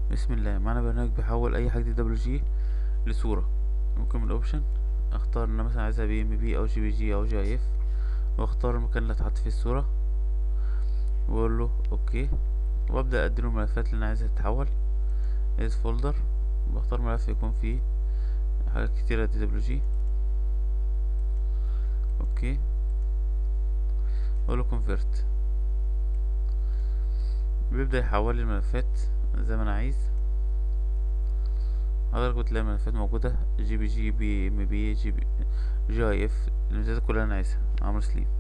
بسم الله معانا برنامج بيحول اي حاجه دي دبليو جي لصوره ممكن من الاوبشن اختار ان انا مثلا عايزها بي ام بي او جي بي جي او جي اي اف واختار المكان اللي هتحط فيه الصوره واقول له اوكي وابدا اديله الملفات اللي انا عايزها تتحول از فولدر بختار ملف يكون فيه حاجات كتيره دي دبليو جي اوكي اقول له كونفرت بيبدأ يحول لي الملفات زي ما انا عايز حضرتك بتلاقي الملفات موجودة جي بي جي بي ام بي جي بي جي اي اف الملفات كلها انا عايزها عمرو سليم